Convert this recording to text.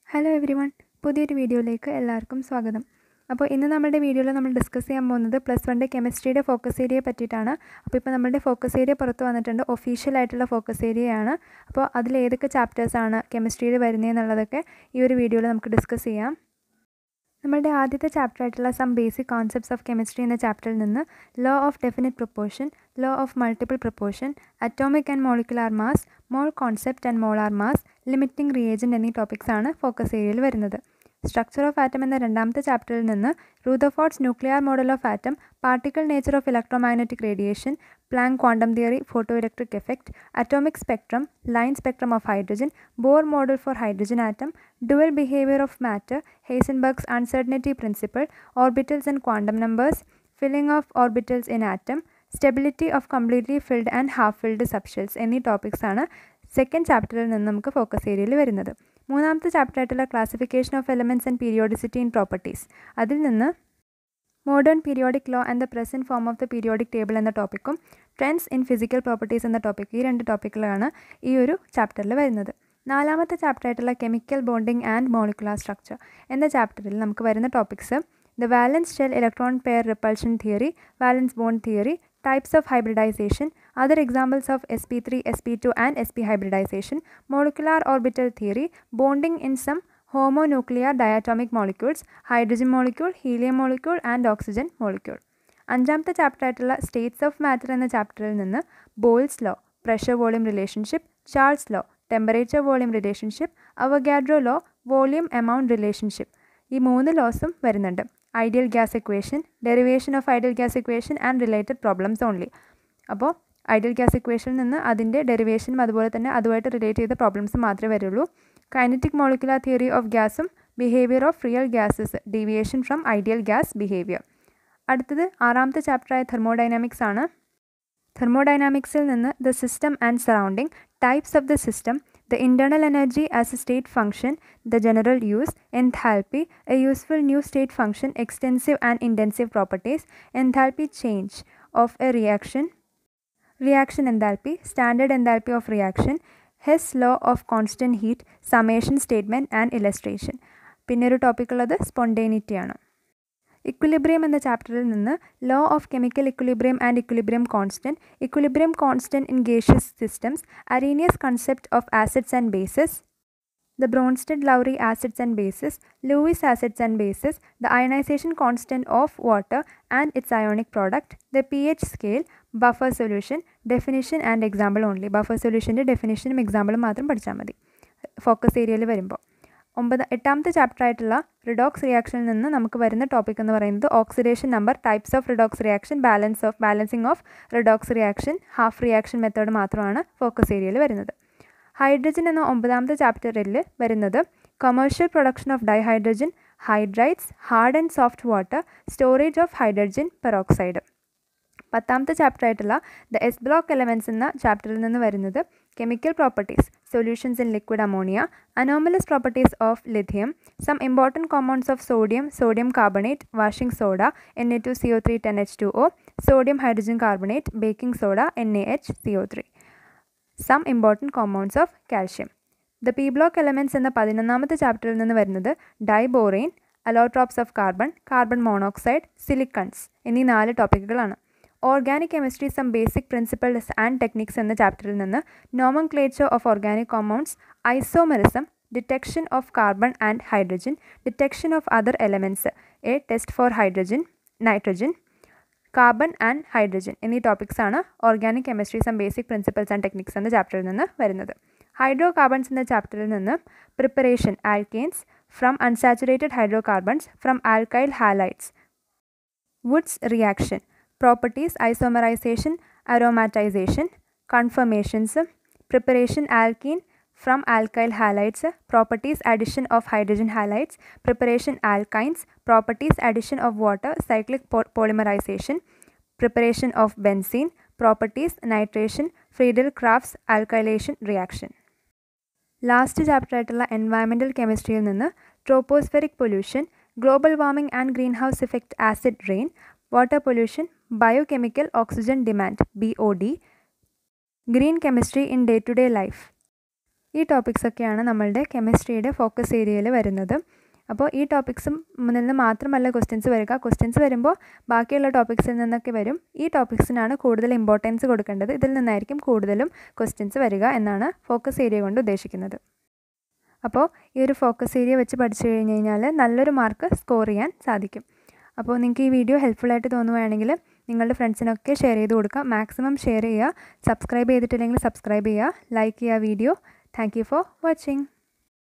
Hello every one പുതിയൊരു വീഡിയോയിലേക്ക് എല്ലാവർക്കും സ്വാഗതം അപ്പോൾ ഇന്ന് നമ്മുടെ വീഡിയോയിൽ നമ്മൾ ഡിസ്കസ് ചെയ്യാൻ പോകുന്നത് പ്ലസ് വണ്ണിൻ്റെ കെമിസ്ട്രിയുടെ ഫോക്കസ് ഏരിയയെ പറ്റിയിട്ടാണ് അപ്പോൾ ഇപ്പോൾ നമ്മുടെ ഫോക്കസ് ഏരിയ പുറത്ത് വന്നിട്ടുണ്ട് ഒഫീഷ്യൽ ആയിട്ടുള്ള ഫോക്കസ് ഏരിയയാണ് അപ്പോൾ അതിൽ ഏതൊക്കെ ചാപ്റ്റേഴ്സാണ് കെമിസ്ട്രിയിൽ വരുന്നതെന്നുള്ളതൊക്കെ ഈ ഒരു വീഡിയോയിൽ നമുക്ക് ഡിസ്കസ് ചെയ്യാം നമ്മളുടെ ആദ്യത്തെ ചാപ്റ്റർ ആയിട്ടുള്ള some basic concepts of chemistry എന്ന ചാപ്റ്ററിൽ നിന്ന് law of definite proportion law of multiple proportion atomic and molecular mass mole concept and molar mass limiting reagent എന്നീ ടോപ്പിക്സ് ആണ് ഫോക്കസ് ഏരിയയിൽ വരുന്നത് സ്ട്രക്ചർ ഓഫ് ആറ്റം എന്ന രണ്ടാമത്തെ ചാപ്റ്ററിൽ നിന്ന് Rutherford's nuclear model of atom particle nature of electromagnetic radiation Planck quantum theory photo electric effect atomic spectrum line spectrum of hydrogen Bohr model for hydrogen atom dual behaviour of matter Heisenberg's uncertainty principle orbitals and quantum numbers filling of orbitals in atom stability of completely filled and half filled subshells എന്നീ ടോപ്പിക്സാണ് second ചാപ്റ്ററിൽ നിന്ന് നമുക്ക് focus ഏരിയയിൽ വരുന്നത് മൂന്നാമത്തെ chapter ആയിട്ടുള്ള classification of elements and periodicity in properties അതിൽ നിന്ന് modern periodic law and the present form of the periodic table എന്ന ടോപ്പിക്കും ട്രെൻഡ്സ് ഇൻ ഫിസിക്കൽ പ്രോപ്പർട്ടീസ് എന്ന ടോപ്പിക് ഈ രണ്ട് ടോപ്പിക്കുകളാണ് ഈ ഒരു ചാപ്റ്ററിൽ വരുന്നത് നാലാമത്തെ ചാപ്റ്റർ ആയിട്ടുള്ള chemical bonding and molecular structure എന്ന ചാപ്റ്ററിൽ നമുക്ക് വരുന്ന topics the valence shell electron pair repulsion theory valence bond theory types of hybridization, other examples of sp3, sp2 and sp hybridization, molecular orbital theory, bonding in some homonuclear diatomic molecules, hydrogen molecule, helium molecule and oxygen molecule. അഞ്ചാമത്തെ chapter ആയിട്ടുള്ള states of matter എന്ന ചാപ്റ്ററിൽ നിന്ന് Boyle's law pressure volume relationship Charles law temperature volume relationship Avogadro law volume amount relationship ഈ മൂന്ന് ലോസും വരുന്നുണ്ട് ideal gas equation derivation of ideal gas equation and related problems only അപ്പോൾ ideal gas ഇക്വേഷനിൽ നിന്ന് അതിൻ്റെ ഡെറിവേഷനും അതുപോലെ തന്നെ അതുമായിട്ട് റിലേറ്റ് ചെയ്ത പ്രോബ്ലംസ് മാത്രമേ വരുള്ളൂ കൈനറ്റിക് മോളിക്കുലാർ തിയറി ഓഫ് ഗ്യാസും behaviour of real gases deviation from ideal gas behaviour അടുത്തത് ആറാമത്തെ ചാപ്റ്ററായ തെർമോഡൈനാമിക്സ് ആണ് തെർമോഡൈനാമിക്സിൽ നിന്ന് the system and surrounding types of the system the internal energy as a state function, the general use, enthalpy, a useful new state function, extensive and intensive properties, enthalpy change of a reaction, reaction enthalpy, standard enthalpy of reaction, Hess law of constant heat, summation statement and illustration. പിന്നെ ഒരു topic ഉള്ളത് spontaneity ആണ് equilibrium എന്ന ചാപ്റ്ററിൽ നിന്ന് law of chemical equilibrium and equilibrium constant equilibrium constant in gaseous systems Arrhenius concept of acids and bases the Bronsted Lowry acids and bases Lewis acids and bases the ionisation constant of water and its ionic product the P H scale buffer solution definition and example only buffer സൊല്യൂഷൻ്റെ ഡെഫിനിഷനും എക്സാമ്പിളും മാത്രം പഠിച്ചാൽ മതി focus ഏരിയയിൽ വരുമ്പോൾ ഒമ്പത് എട്ടാമത്തെ ചാപ്റ്റർ ആയിട്ടുള്ള റിഡോക്സ് റിയാക്ഷനിൽ നിന്ന് നമുക്ക് വരുന്ന ടോപ്പിക് എന്ന് പറയുന്നത് oxidation number types of redox reaction balance of balancing of redox reaction half reaction method മാത്രമാണ് ഫോക്കസ് ഏരിയയിൽ വരുന്നത് ഹൈഡ്രജൻ എന്ന ഒമ്പതാമത്തെ ചാപ്റ്ററിൽ വരുന്നത് commercial production of dihydrogen hydrides hard and soft water storage of hydrogen peroxide പത്താമത്തെ ചാപ്റ്റർ ആയിട്ടുള്ള the S block elements എന്ന ചാപ്റ്ററിൽ നിന്ന് വരുന്നത് chemical properties solutions in liquid ammonia anomalous properties of lithium some important compounds of sodium sodium carbonate washing soda N A two C O three ten H two O sodium hydrogen carbonate baking soda N A H C O three some important compounds of calcium the P block elements എന്ന പതിനൊന്നാമത്തെ ചാപ്റ്ററിൽ നിന്ന് വരുന്നത് diborane allotropes of carbon carbon monoxide silicones എന്നീ നാല് ടോപ്പിക്കുകളാണ് organic chemistry some basic principles and techniques എന്ന ചാപ്റ്ററിൽ നിന്ന് nomenclature of organic compounds isomerism detection of carbon and hydrogen detection of other elements a test for hydrogen nitrogen carbon and hydrogen എന്നീ topics ആണ് organic chemistry some basic principles and techniques എന്ന ചാപ്റ്ററിൽ നിന്ന് വരുന്നത് hydrocarbons എന്ന ചാപ്റ്ററിൽ നിന്ന് preparation alkanes from unsaturated hydrocarbons from alkyl halides Wurtz reaction properties isomerisation aromatisation conformations preparation alkene from alkyl halides properties addition of hydrogen halides preparation alkynes properties addition of water cyclic polymerisation preparation of benzene properties nitration Friedel Crafts alkylation reaction last chapter ആയിട്ടുള്ള environmental കെമിസ്ട്രിയിൽ നിന്ന് tropospheric pollution global warming and greenhouse effect acid rain water pollution biochemical oxygen demand B O D green chemistry in day to day life ഈ ടോപ്പിക്സൊക്കെയാണ് നമ്മളുടെ കെമിസ്ട്രിയുടെ focus ഏരിയയിൽ വരുന്നത് അപ്പോൾ ഈ ടോപ്പിക്സും നിന്ന് മാത്രമല്ല ക്വസ്റ്റ്യൻസ് വരിക ക്വസ്റ്റ്യൻസ് വരുമ്പോൾ ബാക്കിയുള്ള ടോപ്പിക്സിൽ നിന്നൊക്കെ വരും ഈ ടോപ്പിക്സിനാണ് കൂടുതൽ ഇമ്പോർട്ടൻസ് കൊടുക്കേണ്ടത് ഇതിൽ നിന്നായിരിക്കും കൂടുതലും ക്വസ്റ്റ്യൻസ് വരിക എന്നാണ് ഫോക്കസ് ഏരിയ കൊണ്ട് ഉദ്ദേശിക്കുന്നത് അപ്പോൾ ഈ ഒരു ഫോക്കസ് ഏരിയ വെച്ച് പഠിച്ചു കഴിഞ്ഞ് കഴിഞ്ഞാൽ നല്ലൊരു മാർക്ക് സ്കോർ ചെയ്യാൻ സാധിക്കും അപ്പോൾ നിങ്ങൾക്ക് ഈ വീഡിയോ ഹെൽപ്ഫുള്ളായിട്ട് തോന്നുകയാണെങ്കിൽ നിങ്ങളുടെ ഫ്രണ്ട്സിനൊക്കെ ഷെയർ ചെയ്ത് കൊടുക്കുക മാക്സിമം ഷെയർ ചെയ്യുക സബ്സ്ക്രൈബ് ചെയ്തിട്ടില്ലെങ്കിൽ സബ്സ്ക്രൈബ് ചെയ്യുക ലൈക്ക് ചെയ്യുക video thank you for watching